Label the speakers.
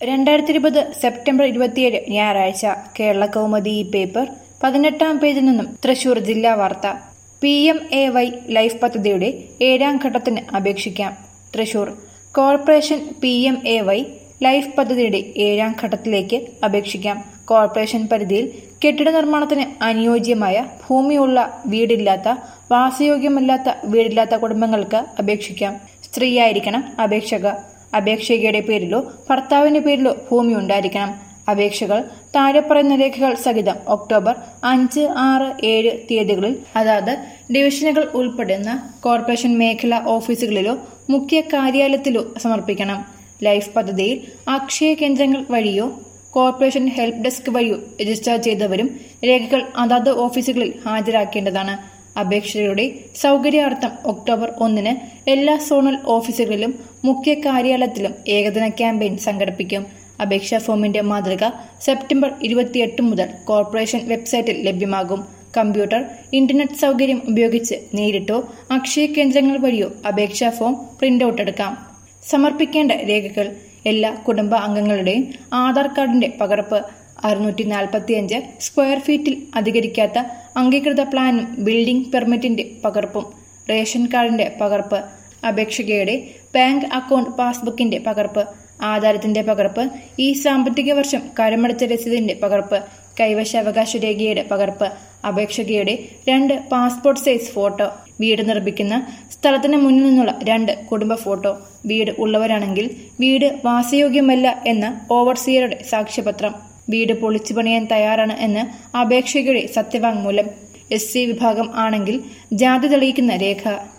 Speaker 1: രണ്ടായിരത്തി ഇരുപത് സെപ്റ്റംബർ ഇരുപത്തിയേഴ് ഞായറാഴ്ച കേരള കൗമുദി ഈ പേപ്പർ പതിനെട്ടാം പേജിൽ നിന്നും തൃശൂർ ജില്ലാ വാർത്ത P M A Y life പദ്ധതിയുടെ ഏഴാം ഘട്ടത്തിന് അപേക്ഷിക്കാം Thrissur corporation P M A Y life പദ്ധതിയുടെ ഏഴാം ഘട്ടത്തിലേക്ക് അപേക്ഷിക്കാം കോർപ്പറേഷൻ പരിധിയിൽ കെട്ടിട നിർമ്മാണത്തിന് അനുയോജ്യമായ ഭൂമിയുള്ള വീടില്ലാത്ത വാസയോഗ്യമല്ലാത്ത വീടില്ലാത്ത കുടുംബങ്ങൾക്ക് അപേക്ഷിക്കാം സ്ത്രീയായിരിക്കണം അപേക്ഷക അപേക്ഷകയുടെ പേരിലോ ഭർത്താവിന്റെ പേരിലോ ഭൂമി ഉണ്ടായിരിക്കണം അപേക്ഷകൾ താഴെ പറയുന്ന രേഖകൾ സഹിതം ഒക്ടോബർ അഞ്ച് ആറ് ഏഴ് തീയതികളിൽ അതാത് ഡിവിഷനുകൾ ഉൾപ്പെടുന്ന കോർപ്പറേഷൻ മേഖലാ ഓഫീസുകളിലോ മുഖ്യ കാര്യാലയത്തിലോ സമർപ്പിക്കണം ലൈഫ് പദ്ധതിയിൽ അക്ഷയ കേന്ദ്രങ്ങൾ വഴിയോ കോർപ്പറേഷൻ ഹെൽപ്പ് ഡെസ്ക് വഴിയോ രജിസ്റ്റർ ചെയ്തവരും രേഖകൾ അതാത് ഓഫീസുകളിൽ ഹാജരാക്കേണ്ടതാണ് അപേക്ഷകരുടെ സൗകര്യാർത്ഥം ഒക്ടോബർ ഒന്നിന് എല്ലാ സോണൽ ഓഫീസുകളിലും മുഖ്യ കാര്യാലയത്തിലും ഏകദിന ക്യാമ്പയിൻ സംഘടിപ്പിക്കും അപേക്ഷാ ഫോമിന്റെ മാതൃക സെപ്റ്റംബർ ഇരുപത്തിയെട്ട് മുതൽ കോർപ്പറേഷൻ വെബ്സൈറ്റിൽ ലഭ്യമാകും കമ്പ്യൂട്ടർ ഇന്റർനെറ്റ് സൗകര്യം ഉപയോഗിച്ച് നേരിട്ടോ അക്ഷയ കേന്ദ്രങ്ങൾ വഴിയോ അപേക്ഷാ ഫോം പ്രിന്റ് ഔട്ട് എടുക്കാം സമർപ്പിക്കേണ്ട രേഖകൾ എല്ലാ കുടുംബ അംഗങ്ങളുടെയും ആധാർ കാർഡിന്റെ പകർപ്പ് അറുന്നൂറ്റി നാൽപ്പത്തിയഞ്ച് സ്ക്വയർ ഫീറ്റിൽ അധികരിക്കാത്ത അംഗീകൃത പ്ലാനും ബിൽഡിംഗ് പെർമിറ്റിന്റെ പകർപ്പും റേഷൻ കാർഡിന്റെ പകർപ്പ് അപേക്ഷകയുടെ ബാങ്ക് അക്കൗണ്ട് പാസ്ബുക്കിന്റെ പകർപ്പ് ആധാരത്തിന്റെ പകർപ്പ് ഈ സാമ്പത്തിക വർഷം കരമടച്ച രസീതിന്റെ പകർപ്പ് കൈവശാവകാശ രേഖയുടെ പകർപ്പ് അപേക്ഷകയുടെ രണ്ട് പാസ്പോർട്ട് സൈസ് ഫോട്ടോ വീട് നിർമ്മിക്കുന്ന സ്ഥലത്തിന് മുന്നിൽ നിന്നുള്ള രണ്ട് കുടുംബ ഫോട്ടോ വീട് ഉള്ളവരാണെങ്കിൽ വീട് വാസയോഗ്യമല്ല എന്ന ഓവർസിയറുടെ സാക്ഷ്യപത്രം വീട് പൊളിച്ചു പണിയാൻ തയ്യാറാണ് എന്ന് അപേക്ഷകയുടെ സത്യവാങ്മൂലം എസ് സി വിഭാഗം ആണെങ്കിൽ ജാതി തെളിയിക്കുന്ന രേഖ